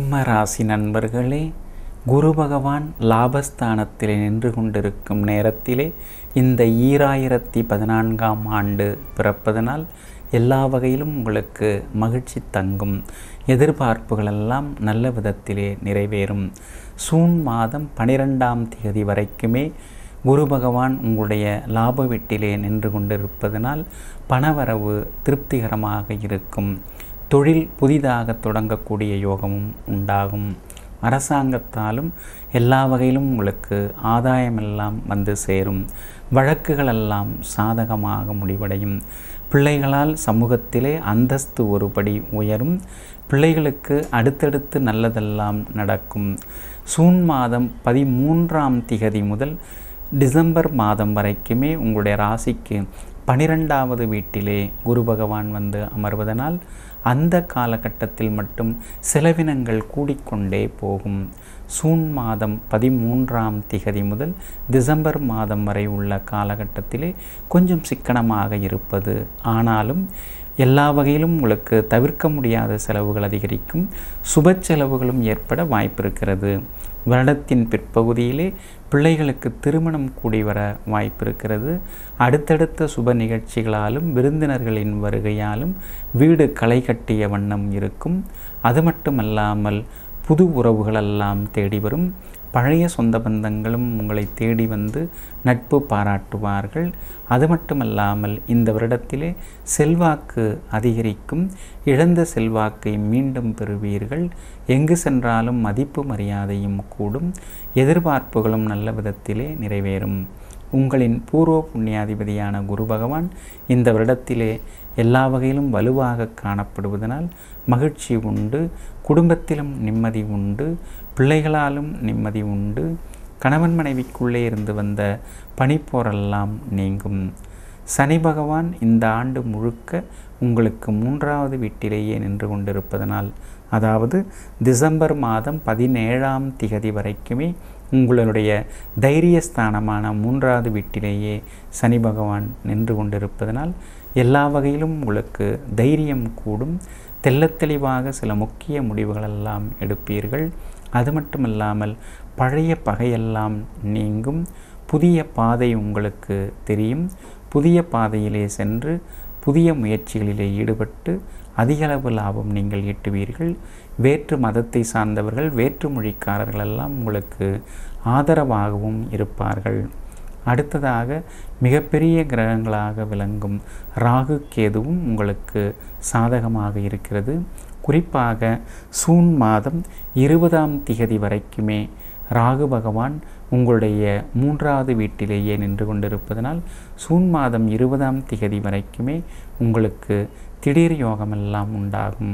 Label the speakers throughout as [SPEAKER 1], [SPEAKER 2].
[SPEAKER 1] சிம்ம ராசி நண்பர்களே குரு பகவான் லாபஸ்தானத்தில் நின்று கொண்டிருக்கும் நேரத்திலே இந்த ஈராயிரத்தி பதினான்காம் ஆண்டு பிறப்பதனால் எல்லா வகையிலும் உங்களுக்கு மகிழ்ச்சி தங்கும் எதிர்பார்ப்புகளெல்லாம் நல்ல விதத்திலே நிறைவேறும் சூன் மாதம் பனிரெண்டாம் தேதி வரைக்குமே குரு பகவான் உங்களுடைய லாப வீட்டிலே நின்று கொண்டிருப்பதனால் பணவரவு திருப்திகரமாக இருக்கும் தொழில் புதிதாக தொடங்கக்கூடிய யோகமும் உண்டாகும் அரசாங்கத்தாலும் எல்லா வகையிலும் உங்களுக்கு ஆதாயமெல்லாம் வந்து சேரும் வழக்குகளெல்லாம் சாதகமாக முடிவடையும் பிள்ளைகளால் சமூகத்திலே அந்தஸ்து ஒருபடி உயரும் பிள்ளைகளுக்கு அடுத்தடுத்து நல்லதெல்லாம் நடக்கும் சூன் மாதம் பதிமூன்றாம் திகதி முதல் டிசம்பர் மாதம் வரைக்குமே உங்களுடைய ராசிக்கு பனிரெண்டாவது வீட்டிலே குரு பகவான் வந்து அமர்வதனால் அந்த காலகட்டத்தில் மட்டும் செலவினங்கள் கூடிக்கொண்டே போகும் சூன் மாதம் பதிமூன்றாம் திகதி முதல் டிசம்பர் மாதம் வரை உள்ள காலகட்டத்திலே கொஞ்சம் சிக்கனமாக இருப்பது ஆனாலும் எல்லா வகையிலும் உங்களுக்கு தவிர்க்க முடியாத செலவுகள் அதிகரிக்கும் சுப செலவுகளும் ஏற்பட வாய்ப்பிருக்கிறது வருடத்தின் பிற்பகுதியிலே பிள்ளைகளுக்கு திருமணம் கூடி வர வாய்ப்பிருக்கிறது அடுத்தடுத்த சுப நிகழ்ச்சிகளாலும் விருந்தினர்களின் வருகையாலும் வீடு களை கட்டிய வண்ணம் இருக்கும் அது மட்டுமல்லாமல் புது உறவுகளெல்லாம் தேடி வரும் பழைய சொந்த பந்தங்களும் உங்களை தேடி வந்து நட்பு பாராட்டுவார்கள் அது மட்டுமல்லாமல் இந்த வருடத்திலே செல்வாக்கு அதிகரிக்கும் இழந்த செல்வாக்கை மீண்டும் பெறுவீர்கள் எங்கு சென்றாலும் மதிப்பு மரியாதையும் கூடும் எதிர்பார்ப்புகளும் நல்ல விதத்திலே நிறைவேறும் உங்களின் பூர்வ புண்ணியாதிபதியான குரு பகவான் இந்த வருடத்திலே எல்லா வகையிலும் வலுவாக காணப்படுவதனால் மகிழ்ச்சி உண்டு குடும்பத்திலும் நிம்மதி உண்டு பிள்ளைகளாலும் நிம்மதி உண்டு கணவன் மனைவிக்குள்ளே இருந்து வந்த பனிப்போரெல்லாம் நீங்கும் சனி பகவான் இந்த ஆண்டு முழுக்க உங்களுக்கு மூன்றாவது வீட்டிலேயே நின்று கொண்டிருப்பதனால் அதாவது டிசம்பர் மாதம் பதினேழாம் திகதி வரைக்குமே உங்களுடைய தைரியஸ்தானமான மூன்றாவது வீட்டிலேயே சனி பகவான் நின்று கொண்டிருப்பதனால் எல்லா வகையிலும் உங்களுக்கு தைரியம் கூடும் தெள்ளத்தெளிவாக சில முக்கிய முடிவுகளெல்லாம் எடுப்பீர்கள் அது மட்டுமல்லாமல் பழைய பகையெல்லாம் நீங்கும் புதிய பாதை உங்களுக்கு தெரியும் புதிய பாதையிலே சென்று புதிய முயற்சிகளிலே ஈடுபட்டு அதிகளவு லாபம் நீங்கள் ஈட்டுவீர்கள் வேற்று மதத்தை சார்ந்தவர்கள் வேற்று மொழிக்காரர்கள் எல்லாம் உங்களுக்கு ஆதரவாகவும் இருப்பார்கள் அடுத்ததாக மிகப்பெரிய கிரகங்களாக விளங்கும் ராகு கேதுவும் உங்களுக்கு சாதகமாக இருக்கிறது குறிப்பாக சூன் மாதம் இருபதாம் திகதி வரைக்குமே ராகு பகவான் உங்களுடைய மூன்றாவது வீட்டிலேயே நின்று கொண்டிருப்பதனால் சூன் மாதம் இருபதாம் திகதி வரைக்குமே உங்களுக்கு திடீர் யோகமெல்லாம் உண்டாகும்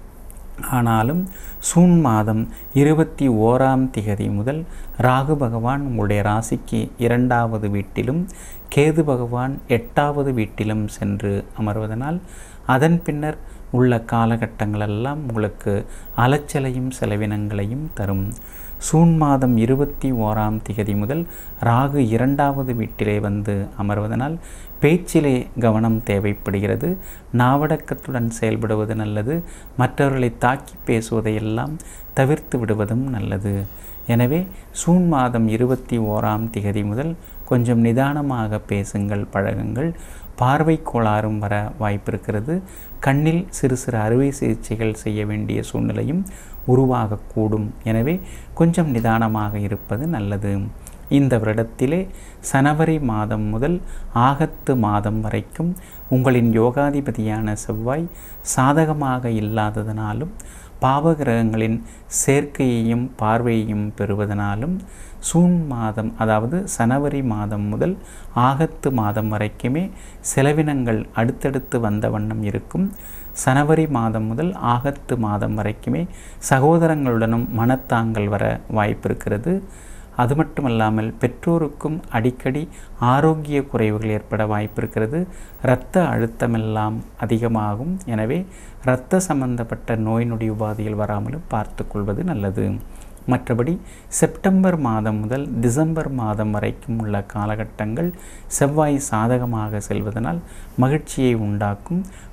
[SPEAKER 1] ஆனாலும் சூன் மாதம் இருபத்தி ஓராம் திகதி முதல் ராகு பகவான் உங்களுடைய ராசிக்கு இரண்டாவது வீட்டிலும் கேது பகவான் எட்டாவது வீட்டிலும் சென்று அமர்வதனால் அதன் பின்னர் உள்ள காலகட்டங்களெல்லாம் உங்களுக்கு அலைச்சலையும் செலவினங்களையும் தரும் சூன் மாதம் இருபத்தி ஓராம் திகதி முதல் ராகு இரண்டாவது வீட்டிலே வந்து அமர்வதனால் பேச்சிலே கவனம் தேவைப்படுகிறது நாவடக்கத்துடன் செயல்படுவது நல்லது மற்றவர்களை தாக்கி பேசுவதையெல்லாம் தவிர்த்து விடுவதும் நல்லது எனவே சூன் மாதம் இருபத்தி ஓராம் திகதி முதல் கொஞ்சம் நிதானமாக பேசுங்கள் பழகுங்கள் பார்வை கோளாறும் வர வாய்ப்பிருக்கிறது கண்ணில் சிறு சிறு அறுவை சிகிச்சைகள் செய்ய வேண்டிய சூழ்நிலையும் உருவாகக்கூடும் எனவே கொஞ்சம் நிதானமாக இருப்பது நல்லது இந்த வருடத்திலே சனவரி மாதம் முதல் ஆகத்து மாதம் வரைக்கும் உங்களின் யோகாதிபதியான செவ்வாய் சாதகமாக இல்லாததனாலும் பாவகிரகங்களின் சேர்க்கையையும் பார்வையையும் பெறுவதனாலும் சூன் மாதம் அதாவது சனவரி மாதம் முதல் ஆகத்து மாதம் வரைக்குமே செலவினங்கள் அடுத்தடுத்து வந்த வண்ணம் இருக்கும் சனவரி மாதம் முதல் ஆகத்து மாதம் வரைக்குமே சகோதரங்களுடனும் மனத்தாங்கள் வர வாய்ப்பிருக்கிறது அது மட்டுமல்லாமல் பெற்றோருக்கும் அடிக்கடி ஆரோக்கிய குறைவுகள் ஏற்பட வாய்ப்பிருக்கிறது இரத்த அழுத்தமெல்லாம் அதிகமாகும் எனவே இரத்த சம்பந்தப்பட்ட நோய் நொடி உபாதைகள் வராமலும் பார்த்து கொள்வது நல்லது மற்றபடி செப்டம்பர் மாதம் முதல் டிசம்பர் மாதம் வரைக்கும் உள்ள காலகட்டங்கள் செவ்வாய் சாதகமாக செல்வதனால் மகிழ்ச்சியை உண்டாக்கும்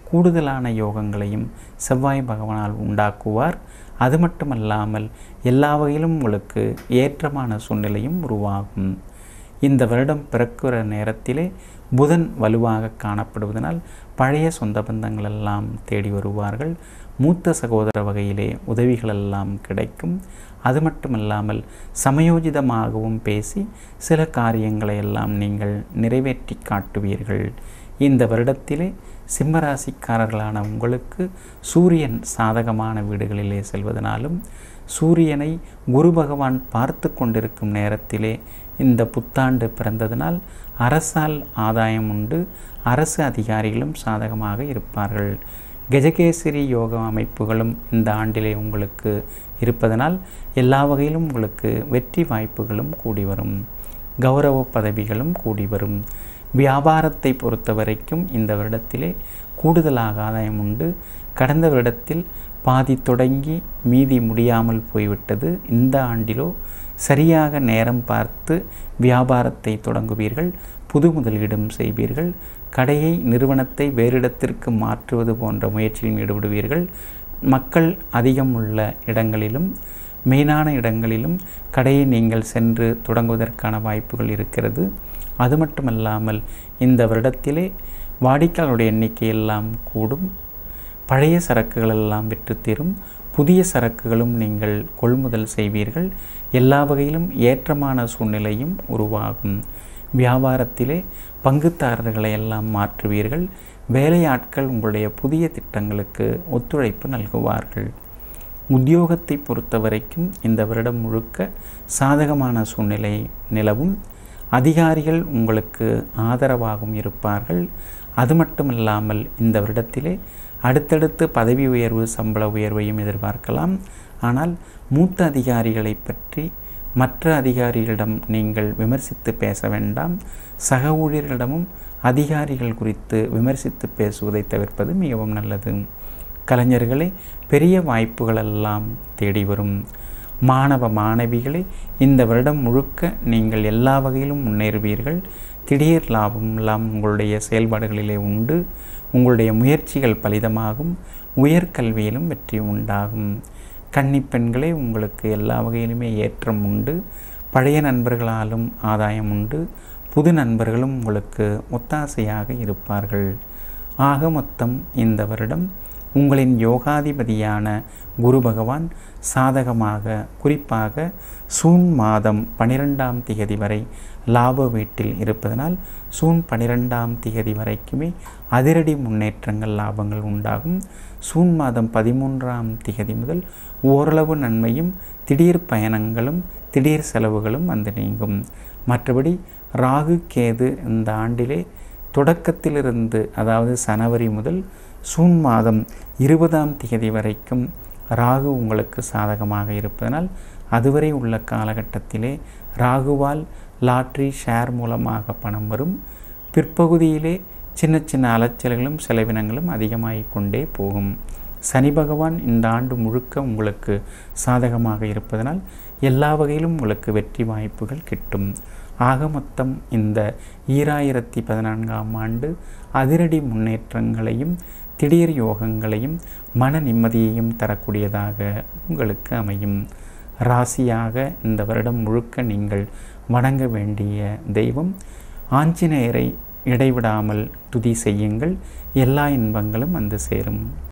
[SPEAKER 1] கூடுதலான யோகங்களையும் செவ்வாய் பகவானால் உண்டாக்குவார் அது மட்டுமல்லாமல் எல்லா வகையிலும் உங்களுக்கு ஏற்றமான சூழ்நிலையும் உருவாகும் இந்த வருடம் பிறக்கிற நேரத்திலே புதன் வலுவாக காணப்படுவதனால் பழைய சொந்த பந்தங்கள் எல்லாம் தேடி வருவார்கள் மூத்த சகோதர வகையிலே உதவிகளெல்லாம் கிடைக்கும் அது மட்டுமல்லாமல் சமயோஜிதமாகவும் பேசி சில காரியங்களை எல்லாம் நீங்கள் நிறைவேற்றி காட்டுவீர்கள் இந்த வருடத்திலே சிம்மராசிக்காரர்களான உங்களுக்கு சூரியன் சாதகமான வீடுகளிலே செல்வதனாலும் சூரியனை குரு பகவான் பார்த்து கொண்டிருக்கும் நேரத்திலே இந்த புத்தாண்டு பிறந்ததனால் அரசால் ஆதாயம் உண்டு அரசு அதிகாரிகளும் சாதகமாக இருப்பார்கள் கஜகேசரி யோக அமைப்புகளும் இந்த ஆண்டிலே உங்களுக்கு இருப்பதனால் எல்லா வகையிலும் உங்களுக்கு வெற்றி வாய்ப்புகளும் கூடி வரும் கௌரவ பதவிகளும் கூடி வரும் வியாபாரத்தை பொறுத்த வரைக்கும் இந்த வருடத்திலே கூடுதலாக ஆதாயம் உண்டு கடந்த வருடத்தில் பாதி தொடங்கி மீதி முடியாமல் போய்விட்டது இந்த ஆண்டிலோ சரியாக நேரம் பார்த்து வியாபாரத்தை தொடங்குவீர்கள் புது முதலீடும் செய்வீர்கள் கடையை நிறுவனத்தை வேறிடத்திற்கு மாற்றுவது போன்ற முயற்சியில் ஈடுபடுவீர்கள் மக்கள் அதிகம் உள்ள இடங்களிலும் மெயினான இடங்களிலும் கடையை நீங்கள் சென்று தொடங்குவதற்கான வாய்ப்புகள் இருக்கிறது அது மட்டுமல்லாமல் இந்த வருடத்திலே வாடிக்கையாளருடைய எண்ணிக்கை எல்லாம் கூடும் பழைய சரக்குகள் எல்லாம் விற்று தீரும் புதிய சரக்குகளும் நீங்கள் கொள்முதல் செய்வீர்கள் எல்லா வகையிலும் ஏற்றமான சூழ்நிலையும் உருவாகும் வியாபாரத்திலே பங்குதாரர்களை எல்லாம் மாற்றுவீர்கள் வேலையாட்கள் உங்களுடைய புதிய திட்டங்களுக்கு ஒத்துழைப்பு நல்குவார்கள் உத்தியோகத்தை பொறுத்த வரைக்கும் இந்த வருடம் முழுக்க சாதகமான சூழ்நிலை நிலவும் அதிகாரிகள் உங்களுக்கு ஆதரவாகவும் இருப்பார்கள் அது மட்டுமில்லாமல் இந்த வருடத்திலே அடுத்தடுத்து பதவி உயர்வு சம்பள உயர்வையும் எதிர்பார்க்கலாம் ஆனால் மூத்த அதிகாரிகளை பற்றி மற்ற அதிகாரிகளிடம் நீங்கள் விமர்சித்து பேச வேண்டாம் சக ஊழியர்களிடமும் அதிகாரிகள் குறித்து விமர்சித்து பேசுவதை தவிர்ப்பது மிகவும் நல்லது கலைஞர்களே பெரிய வாய்ப்புகளெல்லாம் தேடி வரும் மாணவ மாணவிகளை இந்த வருடம் முழுக்க நீங்கள் எல்லா வகையிலும் முன்னேறுவீர்கள் திடீர் லாபம் எல்லாம் உங்களுடைய செயல்பாடுகளிலே உண்டு உங்களுடைய முயற்சிகள் பலிதமாகும் உயர்கல்வியிலும் வெற்றி உண்டாகும் கன்னி பெண்களே உங்களுக்கு எல்லா வகையிலுமே ஏற்றம் உண்டு பழைய நண்பர்களாலும் ஆதாயம் உண்டு புது நண்பர்களும் உங்களுக்கு ஒத்தாசையாக இருப்பார்கள் ஆக மொத்தம் இந்த வருடம் உங்களின் யோகாதிபதியான குரு பகவான் சாதகமாக குறிப்பாக சூன் மாதம் பனிரெண்டாம் திகதி வரை லாப வீட்டில் இருப்பதனால் சூன் பனிரெண்டாம் திகதி வரைக்குமே அதிரடி முன்னேற்றங்கள் லாபங்கள் உண்டாகும் சூன் மாதம் பதிமூன்றாம் திகதி முதல் ஓரளவு நன்மையும் திடீர் பயணங்களும் திடீர் செலவுகளும் வந்து நீங்கும் மற்றபடி ராகு கேது இந்த ஆண்டிலே தொடக்கத்திலிருந்து அதாவது சனவரி முதல் சூன் மாதம் இருபதாம் தேதி வரைக்கும் ராகு உங்களுக்கு சாதகமாக இருப்பதனால் அதுவரை உள்ள காலகட்டத்திலே ராகுவால் லாட்ரி ஷேர் மூலமாக பணம் வரும் பிற்பகுதியிலே சின்ன சின்ன அலைச்சல்களும் செலவினங்களும் அதிகமாகிக் கொண்டே போகும் சனி பகவான் இந்த ஆண்டு முழுக்க உங்களுக்கு சாதகமாக இருப்பதனால் எல்லா வகையிலும் உங்களுக்கு வெற்றி வாய்ப்புகள் கிட்டும் ஆக மொத்தம் இந்த ஈராயிரத்தி பதினான்காம் ஆண்டு அதிரடி முன்னேற்றங்களையும் திடீர் யோகங்களையும் மன நிம்மதியையும் தரக்கூடியதாக உங்களுக்கு அமையும் ராசியாக இந்த வருடம் முழுக்க நீங்கள் வணங்க வேண்டிய தெய்வம் ஆஞ்சநேயரை இடைவிடாமல் துதி செய்யுங்கள் எல்லா இன்பங்களும் வந்து சேரும்